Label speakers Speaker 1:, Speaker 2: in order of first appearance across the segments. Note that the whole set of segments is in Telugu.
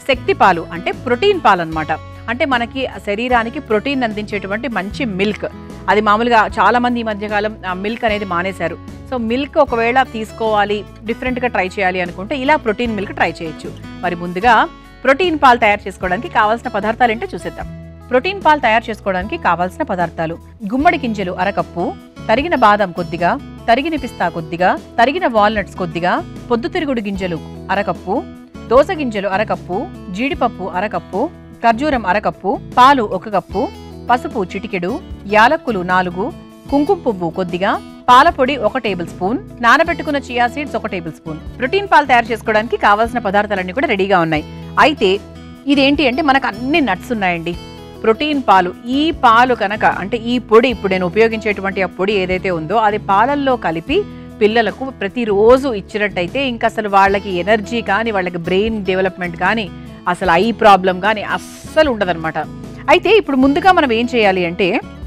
Speaker 1: శక్తి పాలు అంటే ప్రోటీన్ పాలు అన్నమాట అంటే మనకి శరీరానికి ప్రోటీన్ అందించేటువంటి మంచి మిల్క్ అది మామూలుగా చాలా మంది ఈ మధ్యకాలం మిల్క్ అనేది మానేశారు సో మిల్క్ ఒకవేళ తీసుకోవాలి డిఫరెంట్గా ట్రై చేయాలి అనుకుంటే ఇలా ప్రోటీన్ మిల్క్ ట్రై చేయొచ్చు మరి ముందుగా ప్రోటీన్ పాలు తయారు చేసుకోవడానికి కావాల్సిన పదార్థాలు ఏంటో చూసేద్దాం ప్రోటీన్ పాలు తయారు చేసుకోవడానికి కావాల్సిన పదార్థాలు గుమ్మడి గింజలు అరకప్పు తరిగిన బాదం కొద్దిగా తరిగిన పిస్తా కొద్దిగా తరిగిన వాల్నట్స్ కొద్దిగా పొద్దుతిరుగుడు గింజలు అరకప్పు దోస గింజలు అరకప్పు జీడిపప్పు అరకప్పు ఖర్జూరం అరకప్పు పాలు ఒక కప్పు పసుపు చిటికెడు యాలక్కులు నాలుగు కుంకుమ పువ్వు కొద్దిగా పాల పొడి ఒక టేబుల్ స్పూన్ నానబెట్టుకున్న చియా సీడ్స్ ఒక టేబుల్ స్పూన్ ప్రోటీన్ పాలు తయారు చేసుకోవడానికి కావాల్సిన పదార్థాలన్నీ కూడా రెడీగా ఉన్నాయి అయితే ఇదేంటి అంటే మనకు అన్ని నట్స్ ఉన్నాయండి ప్రోటీన్ పాలు ఈ పాలు కనుక అంటే ఈ పొడి ఇప్పుడు నేను ఉపయోగించేటువంటి ఆ పొడి ఏదైతే ఉందో అది పాలల్లో కలిపి పిల్లలకు ప్రతిరోజు ఇచ్చినట్టయితే ఇంకా అసలు వాళ్ళకి ఎనర్జీ కానీ వాళ్ళకి బ్రెయిన్ డెవలప్మెంట్ కానీ అసలు ఐ ప్రాబ్లం కానీ అస్సలు ఉండదన్నమాట అయితే ఇప్పుడు ముందుగా మనం ఏం చేయాలి అంటే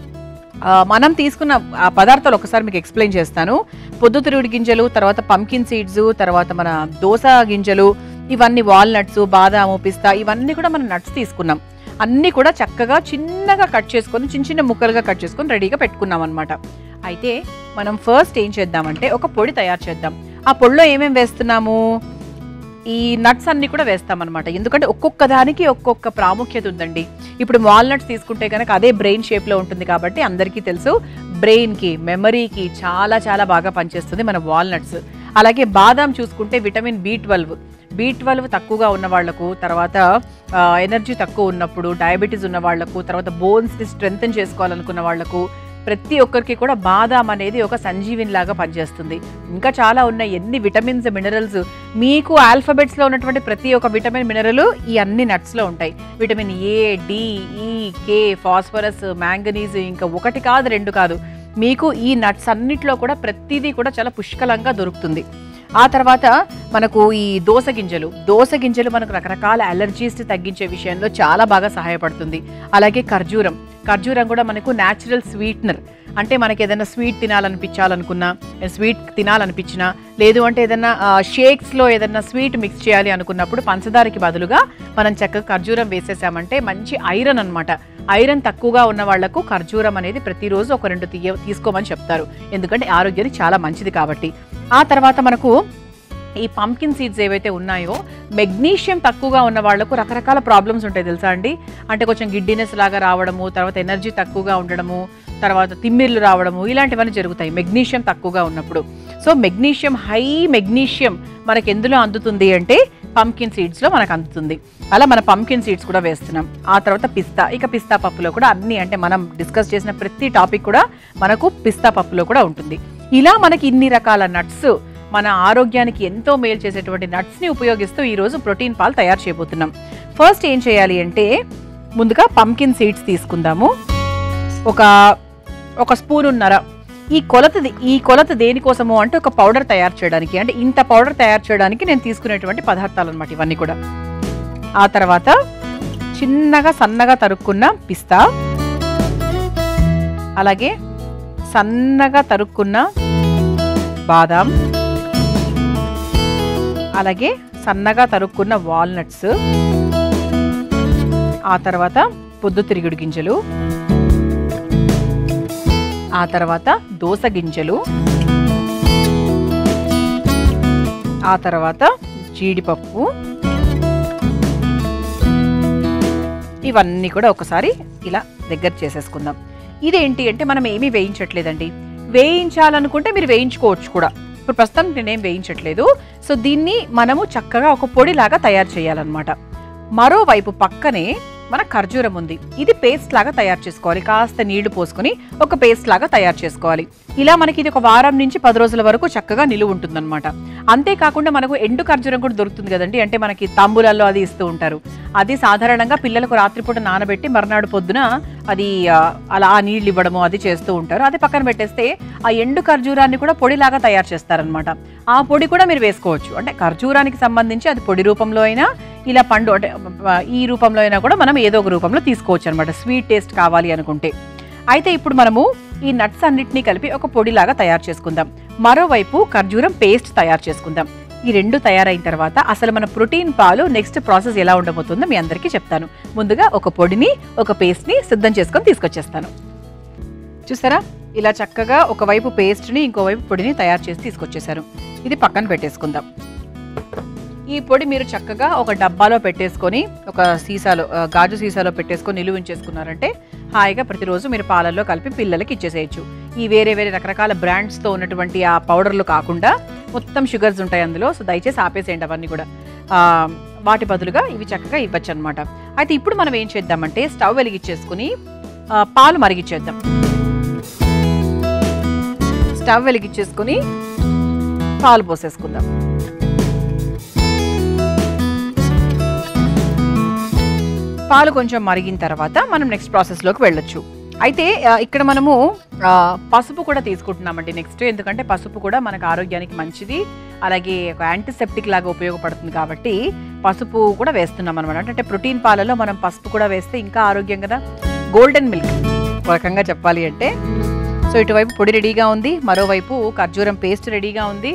Speaker 1: ఆ, మనం తీసుకున్న ఆ పదార్థాలు ఒకసారి మీకు ఎక్స్ప్లెయిన్ చేస్తాను పొద్దుతిరుగుడు గింజలు తర్వాత పంకిన్ సీడ్స్ తర్వాత మన దోస గింజలు ఇవన్నీ వాల్నట్స్ బాదాము పిస్తా ఇవన్నీ కూడా మనం నట్స్ తీసుకున్నాం అన్నీ కూడా చక్కగా చిన్నగా కట్ చేసుకొని చిన్న చిన్న ముక్కలుగా కట్ చేసుకొని రెడీగా పెట్టుకున్నాం అనమాట అయితే మనం ఫస్ట్ ఏం చేద్దామంటే ఒక పొడి తయారు చేద్దాం ఆ పొడిలో ఏమేమి వేస్తున్నాము ఈ నట్స్ అన్ని కూడా వేస్తామన్నమాట ఎందుకంటే ఒక్కొక్క దానికి ఒక్కొక్క ప్రాముఖ్యత ఉందండి ఇప్పుడు వాల్నట్స్ తీసుకుంటే కనుక అదే బ్రెయిన్ షేప్లో ఉంటుంది కాబట్టి అందరికీ తెలుసు బ్రెయిన్కి మెమరీకి చాలా చాలా బాగా పనిచేస్తుంది మన వాల్నట్స్ అలాగే బాదాం చూసుకుంటే vitamin B twelve B twelve తక్కువగా ఉన్న వాళ్లకు తర్వాత ఎనర్జీ తక్కువ ఉన్నప్పుడు డయాబెటీస్ ఉన్న వాళ్లకు తర్వాత బోన్స్ని స్ట్రెంగ్తన్ చేసుకోవాలనుకున్న వాళ్లకు ప్రతి ఒక్కరికి కూడా బాదాం అనేది ఒక సంజీవిని లాగా పనిచేస్తుంది ఇంకా చాలా ఉన్నాయి ఎన్ని విటమిన్స్ మినరల్స్ మీకు ఆల్ఫబెట్స్ లో ఉన్నటువంటి ప్రతి ఒక్క విటమిన్ మినరల్ ఈ అన్ని నట్స్ లో ఉంటాయి విటమిన్ ఏ డి ఈ కే ఫాస్ఫరస్ మ్యాంగనీస్ ఇంకా ఒకటి కాదు రెండు కాదు మీకు ఈ నట్స్ అన్నిట్లో కూడా ప్రతిదీ కూడా చాలా పుష్కలంగా దొరుకుతుంది ఆ తర్వాత మనకు ఈ దోస గింజలు దోస గింజలు మనకు రకరకాల అలర్జీస్ తగ్గించే విషయంలో చాలా బాగా సహాయపడుతుంది అలాగే ఖర్జూరం ఖర్జూరం కూడా మనకు న్యాచురల్ స్వీట్నర్ అంటే మనకి ఏదైనా స్వీట్ తినాలనిపించాలనుకున్నా స్వీట్ తినాలనిపించినా లేదు అంటే ఏదైనా షేక్స్లో ఏదైనా స్వీట్ మిక్స్ చేయాలి అనుకున్నప్పుడు పంచదారకి బదులుగా మనం చక్కగా ఖర్జూరం వేసేసామంటే మంచి ఐరన్ అన్నమాట ఐరన్ తక్కువగా ఉన్న వాళ్లకు ఖర్జూరం అనేది ప్రతిరోజు ఒక రెండు తీయ తీసుకోమని చెప్తారు ఎందుకంటే ఆరోగ్యానికి చాలా మంచిది కాబట్టి ఆ తర్వాత మనకు ఈ పంకిన్ సీడ్స్ ఏవైతే ఉన్నాయో మెగ్నీషియం తక్కువగా ఉన్న వాళ్ళకు రకరకాల ప్రాబ్లమ్స్ ఉంటాయి తెలుసా అండి అంటే కొంచెం గిడ్డినెస్ లాగా రావడము తర్వాత ఎనర్జీ తక్కువగా ఉండడము తర్వాత తిమ్మిర్లు రావడము ఇలాంటివన్నీ జరుగుతాయి మెగ్నీషియం తక్కువగా ఉన్నప్పుడు సో మెగ్నీషియం హై మెగ్నీషియం మనకి ఎందులో అందుతుంది అంటే పంకిన్ సీడ్స్లో మనకు అందుతుంది అలా మన పంకిన్ సీడ్స్ కూడా వేస్తున్నాం ఆ తర్వాత పిస్తా ఇక పిస్తా పప్పులో కూడా అన్ని అంటే మనం డిస్కస్ చేసిన ప్రతి టాపిక్ కూడా మనకు పిస్తా పప్పులో కూడా ఉంటుంది ఇలా మనకి ఇన్ని రకాల నట్స్ మన ఆరోగ్యానికి ఎంతో మేలు చేసేటువంటి నట్స్ని ఉపయోగిస్తూ ఈరోజు ప్రోటీన్ పాలు తయారు చేయబోతున్నాం ఫస్ట్ ఏం చేయాలి అంటే ముందుగా పంకిన్ సీడ్స్ తీసుకుందాము ఒక ఒక స్పూన్ ఉన్నర ఈ కొలత ఈ కొలత దేనికోసము అంటే ఒక పౌడర్ తయారు చేయడానికి అంటే ఇంత పౌడర్ తయారు చేయడానికి నేను తీసుకునేటువంటి పదార్థాలు అనమాట ఇవన్నీ కూడా ఆ తర్వాత చిన్నగా సన్నగా తరుక్కున్న పిస్తా అలాగే సన్నగా తరుక్కున్న బాదాం అలాగే సన్నగా తరుక్కున్న వాల్నట్స్ ఆ తర్వాత పొద్దుతిరుగుడు గింజలు ఆ తర్వాత దోస గింజలు ఆ తర్వాత జీడిపప్పు ఇవన్నీ కూడా ఒకసారి ఇలా దగ్గర చేసేసుకుందాం ఇదేంటి అంటే మనం ఏమీ వేయించట్లేదండి వేయించాలనుకుంటే మీరు వేయించుకోవచ్చు కూడా ఇప్పుడు ప్రస్తుతం నేనేం వేయించట్లేదు సో దీన్ని మనము చక్కగా ఒక పొడిలాగా తయారు చేయాలన్నమాట మరోవైపు పక్కనే మన ఖర్జూరం ఉంది ఇది పేస్ట్ లాగా తయారు చేసుకోవాలి కాస్త నీళ్లు పోసుకొని ఒక పేస్ట్ లాగా తయారు చేసుకోవాలి ఇలా మనకి ఇది ఒక వారం నుంచి పది రోజుల వరకు చక్కగా నిలువ ఉంటుందన్నమాట అంతేకాకుండా మనకు ఎండు ఖర్జూరం కూడా దొరుకుతుంది కదండి అంటే మనకి తాంబూలాల్లో అది ఇస్తూ ఉంటారు అది సాధారణంగా పిల్లలకు రాత్రిపూట నానబెట్టి మర్నాడు పొద్దున అది ఆ, అలా ఆ నీళ్ళు ఇవ్వడము అది చేస్తూ ఉంటారు అది పక్కన పెట్టేస్తే ఆ ఎండు ఖర్జూరాన్ని కూడా పొడిలాగా తయారు చేస్తారనమాట ఆ పొడి కూడా మీరు వేసుకోవచ్చు అంటే ఖర్జూరానికి సంబంధించి అది పొడి రూపంలో అయినా ఇలా పండు అంటే ఆ, ఈ రూపంలో అయినా కూడా మనం ఏదో ఒక రూపంలో తీసుకోవచ్చు అనమాట స్వీట్ టేస్ట్ కావాలి అనుకుంటే అయితే ఇప్పుడు మనము ఈ నట్స్ అన్నిటినీ కలిపి ఒక పొడిలాగా తయారు చేసుకుందాం మరోవైపు ఖర్జూరం పేస్ట్ తయారు చేసుకుందాం ఈ రెండు తయారైన తర్వాత అసలు మన ప్రోటీన్ పాలు నెక్స్ట్ ప్రాసెస్ ఎలా ఉండబోతుందో మీ అందరికీ చెప్తాను ముందుగా ఒక పొడిని ఒక పేస్ట్ని సిద్ధం చేసుకొని తీసుకొచ్చేస్తాను చూసారా ఇలా చక్కగా ఒకవైపు పేస్ట్ని ఇంకోవైపు పొడిని తయారు చేసి తీసుకొచ్చేసారు ఇది పక్కన పెట్టేసుకుందాం ఈ పొడి మీరు చక్కగా ఒక డబ్బాలో పెట్టేసుకొని ఒక సీసాలో ఆ, గాజు సీసాలో పెట్టేసుకొని నిలువ ఉంచేసుకున్నారంటే హాయిగా ప్రతిరోజు మీరు పాలల్లో కలిపి పిల్లలకి ఇచ్చేసేయచ్చు ఈ వేరే వేరే రకరకాల బ్రాండ్స్తో ఉన్నటువంటి ఆ పౌడర్లు కాకుండా మొత్తం షుగర్స్ ఉంటాయి అందులో సో దయచేసి ఆపేసేయండి అవన్నీ కూడా ఆ, వాటి బదులుగా ఇవి చక్కగా ఇవ్వచ్చు అనమాట అయితే ఇప్పుడు మనం ఏం చేద్దామంటే స్టవ్ వెలిగించేసుకుని ఆ, పాలు మరిగిచ్చేద్దాం స్టవ్ వెలిగించేసుకుని పాలు పోసేసుకుందాం పాలు కొంచెం మరిగిన తర్వాత మనం నెక్స్ట్ ప్రాసెస్లోకి వెళ్ళొచ్చు అయితే ఆ, ఇక్కడ మనము ఆ, పసుపు కూడా తీసుకుంటున్నామండి నెక్స్ట్ ఎందుకంటే పసుపు కూడా మనకు ఆరోగ్యానికి మంచిది అలాగే ఒక యాంటీసెప్టిక్ లాగా ఉపయోగపడుతుంది కాబట్టి పసుపు కూడా వేస్తున్నాం అనమాట అంటే ప్రోటీన్ పాలలో మనం పసుపు కూడా వేస్తే ఇంకా ఆరోగ్యం కదా గోల్డెన్ మిల్క్ ఒక రకంగా చెప్పాలి అంటే సో ఇటువైపు పొడి రెడీగా ఉంది మరోవైపు ఖర్జూరం పేస్ట్ రెడీగా ఉంది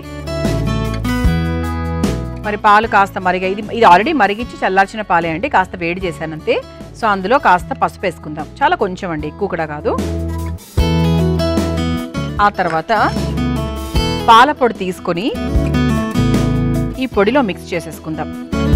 Speaker 1: మరి పాలు కాస్త మరిగా ఇది ఇది ఆల్రెడీ మరిగించి చల్లార్చిన పాలే అండి కాస్త వేడి చేశానంతే సో అందులో కాస్త పసుపు వేసుకుందాం చాలా కొంచెం అండి ఎక్కువ కూడా కాదు ఆ తర్వాత పాల పొడి తీసుకొని ఈ పొడిలో మిక్స్ చేసేసుకుందాం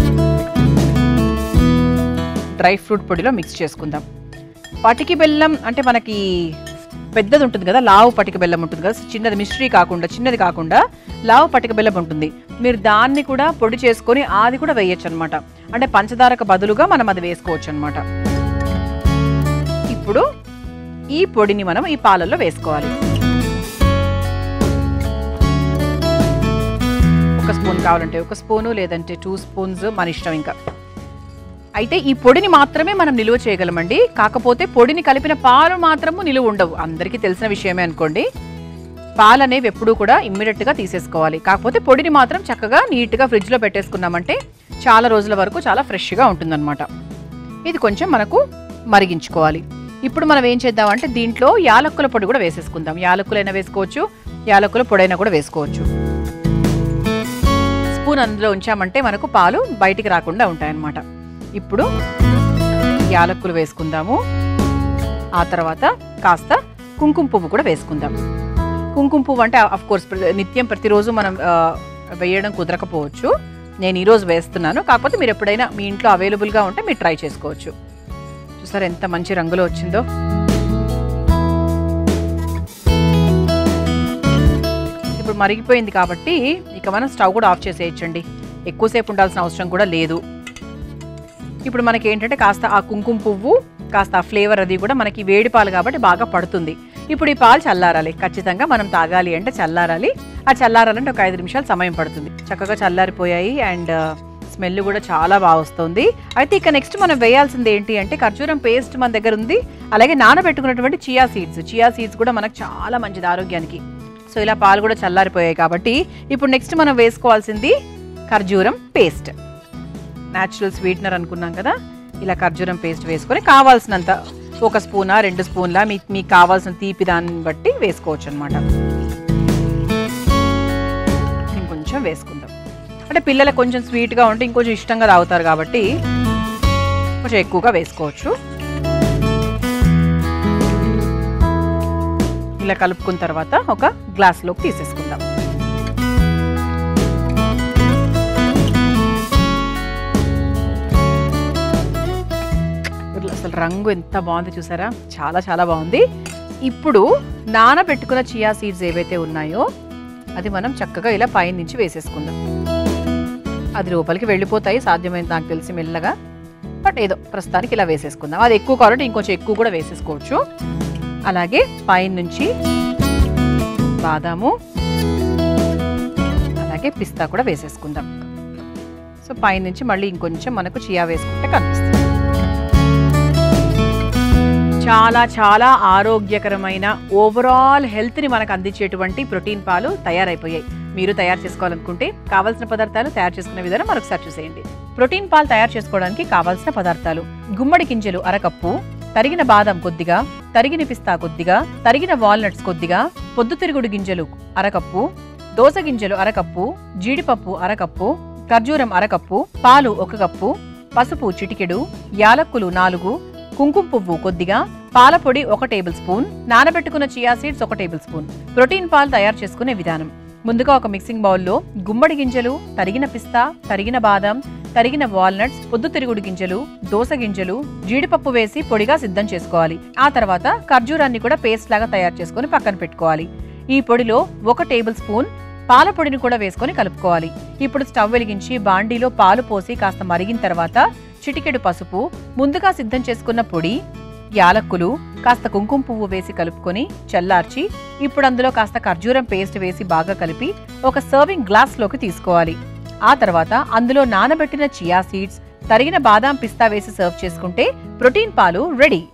Speaker 1: డ్రై ఫ్రూట్ పొడిలో మిక్స్ చేసుకుందాం పటికి బెల్లం అంటే మనకి పెద్దది ఉంటుంది కదా లావు పటిక బెల్లం ఉంటుంది కదా చిన్నది మిస్ట్రీ కాకుండా చిన్నది కాకుండా లావు పటిక బెల్లం ఉంటుంది మీరు దాన్ని కూడా పొడి చేసుకొని అది కూడా వేయచ్చు అనమాట అంటే పంచదారకు బదులుగా మనం అది వేసుకోవచ్చు అనమాట ఇప్పుడు ఈ పొడిని మనం ఈ పాలల్లో వేసుకోవాలి ఒక స్పూన్ కావాలంటే ఒక స్పూను లేదంటే టూ స్పూన్స్ మన ఇష్టం ఇంకా అయితే ఈ పొడిని మాత్రమే మనం నిలువ చేయగలమండి కాకపోతే పొడిని కలిపిన పాలు మాత్రము నిలువ ఉండవు అందరికీ తెలిసిన విషయమే అనుకోండి పాలు అనేవి ఎప్పుడూ కూడా ఇమ్మీడియట్గా తీసేసుకోవాలి కాకపోతే పొడిని మాత్రం చక్కగా నీట్గా ఫ్రిడ్జ్లో పెట్టేసుకున్నామంటే చాలా రోజుల వరకు చాలా ఫ్రెష్గా ఉంటుందన్నమాట ఇది కొంచెం మనకు మరిగించుకోవాలి ఇప్పుడు మనం ఏం చేద్దామంటే దీంట్లో యాలక్కుల పొడి కూడా వేసేసుకుందాం యాలక్కులైనా వేసుకోవచ్చు యాలక్కుల పొడైనా కూడా వేసుకోవచ్చు స్పూన్ అందులో ఉంచామంటే మనకు పాలు బయటికి రాకుండా ఉంటాయన్నమాట ఇప్పుడు యాలక్కులు వేసుకుందాము ఆ తర్వాత కాస్త కుంకుమ పువ్వు కూడా వేసుకుందాం కుంకుమ పువ్వు అంటే అఫ్ కోర్స్ నిత్యం ప్రతిరోజు మనం ఆ, వేయడం కుదరకపోవచ్చు నేను ఈరోజు వేస్తున్నాను కాకపోతే మీరు ఎప్పుడైనా మీ ఇంట్లో అవైలబుల్గా ఉంటే మీరు ట్రై చేసుకోవచ్చు చూసారా ఎంత మంచి రంగులో వచ్చిందో ఇప్పుడు మరిగిపోయింది కాబట్టి ఇక మనం స్టవ్ కూడా ఆఫ్ చేసేయచ్చండి ఎక్కువసేపు ఉండాల్సిన అవసరం కూడా లేదు ఇప్పుడు మనకి ఏంటంటే కాస్త ఆ కుంకుమ పువ్వు కాస్త ఆ ఫ్లేవర్ అది కూడా మనకి వేడి పాలు కాబట్టి బాగా పడుతుంది ఇప్పుడు ఈ పాలు చల్లారాలి ఖచ్చితంగా మనం తాగాలి అంటే చల్లారాలి ఆ చల్లారాలంటే ఒక ఐదు నిమిషాలు సమయం పడుతుంది చక్కగా చల్లారిపోయాయి అండ్ స్మెల్ కూడా చాలా బాగా వస్తుంది అయితే ఇక నెక్స్ట్ మనం వేయాల్సింది ఏంటి అంటే ఖర్జూరం పేస్ట్ మన దగ్గర ఉంది అలాగే నానబెట్టుకున్నటువంటి చియా సీడ్స్ చియా సీడ్స్ కూడా మనకు చాలా మంచిది ఆరోగ్యానికి సో ఇలా పాలు కూడా చల్లారిపోయాయి కాబట్టి ఇప్పుడు నెక్స్ట్ మనం వేసుకోవాల్సింది ఖర్జూరం పేస్ట్ న్యాచురల్ స్వీట్నర్ అనుకున్నాం కదా ఇలా ఖర్జూరం పేస్ట్ వేసుకొని కావాల్సినంత ఒక స్పూనా రెండు స్పూన్లా మీకు మీకు కావాల్సిన తీపి దాన్ని బట్టి వేసుకోవచ్చు అనమాట ఇంకొంచెం వేసుకుందాం అంటే పిల్లలకు కొంచెం స్వీట్గా ఉంటే ఇంకొంచెం ఇష్టంగా తాగుతారు కాబట్టి కొంచెం ఎక్కువగా వేసుకోవచ్చు ఇలా కలుపుకున్న తర్వాత ఒక గ్లాస్లోకి తీసేసుకుందాం అసలు రంగు ఎంత బాగుంది చూసారా చాలా చాలా బాగుంది ఇప్పుడు నానబెట్టుకున్న చియా సీడ్స్ ఏవైతే ఉన్నాయో అది మనం చక్కగా ఇలా పైన నుంచి వేసేసుకుందాం అది లోపలికి వెళ్ళిపోతాయి సాధ్యమైంది నాకు తెలిసి మెల్లగా బట్ ఏదో ప్రస్తుతానికి ఇలా వేసేసుకుందాం అది ఎక్కువ కావాలంటే ఇంకొంచెం ఎక్కువ కూడా వేసేసుకోవచ్చు అలాగే పైన నుంచి బాదాము అలాగే పిస్తా కూడా వేసేసుకుందాం సో పైన నుంచి మళ్ళీ ఇంకొంచెం మనకు చియా వేసుకుంటే కనిపిస్తుంది చాలా చాలా ఆరోగ్యకరమైన ఓవరాల్ హెల్త్ని మనకు అందించేటువంటి ప్రోటీన్ పాలు తయారైపోయాయి మీరు తయారు చేసుకోవాలనుకుంటే కావాల్సిన పదార్థాలు తయారు చేసుకునే విధానం మరొకసారి చూసేయండి ప్రోటీన్ పాలు తయారు చేసుకోవడానికి కావాల్సిన పదార్థాలు గుమ్మడి గింజలు అరకప్పు తరిగిన బాదం కొద్దిగా తరిగిన పిస్తా కొద్దిగా తరిగిన వాల్నట్స్ కొద్దిగా పొద్దుతిరుగుడు గింజలు అరకప్పు దోస గింజలు అరకప్పు జీడిపప్పు అరకప్పు ఖర్జూరం అరకప్పు పాలు ఒక కప్పు పసుపు చిటికెడు యాలక్కులు నాలుగు కుంకుమ పువ్వు కొద్దిగా పాల పొడి ఒక టేబుల్ స్పూన్ నానబెట్టుకున్న చియా సీడ్స్ ఒక టేబుల్ స్పూన్ ప్రోటీన్ పాలు తయారు చేసుకునే విధానం ముందుగా ఒక మిక్సింగ్ బౌల్లో గుమ్మడి గింజలు తరిగిన పిస్తా తరిగిన బాదం తరిగిన వాల్నట్స్ పొద్దుతిరుగుడు గింజలు దోస గింజలు జీడిపప్పు వేసి పొడిగా సిద్ధం చేసుకోవాలి ఆ తర్వాత ఖర్జూరాన్ని కూడా పేస్ట్ లాగా తయారు చేసుకొని పక్కన పెట్టుకోవాలి ఈ పొడిలో ఒక టేబుల్ స్పూన్ పాల పొడిని కూడా వేసుకొని కలుపుకోవాలి ఇప్పుడు స్టవ్ వెలిగించి బాండీలో పాలు పోసి కాస్త మరిగిన తర్వాత చిటికెడు పసుపు ముందుగా సిద్ధం చేసుకున్న పొడి యాలక్కులు కాస్త కుంకుమ పువ్వు వేసి కలుపుకొని చల్లార్చి ఇప్పుడు అందులో కాస్త ఖర్జూరం పేస్ట్ వేసి బాగా కలిపి ఒక సర్వింగ్ గ్లాస్ లోకి తీసుకోవాలి ఆ తర్వాత అందులో నానబెట్టిన చియా సీడ్స్ తరిగిన బాదాం పిస్తా వేసి సర్వ్ చేసుకుంటే ప్రోటీన్ పాలు రెడీ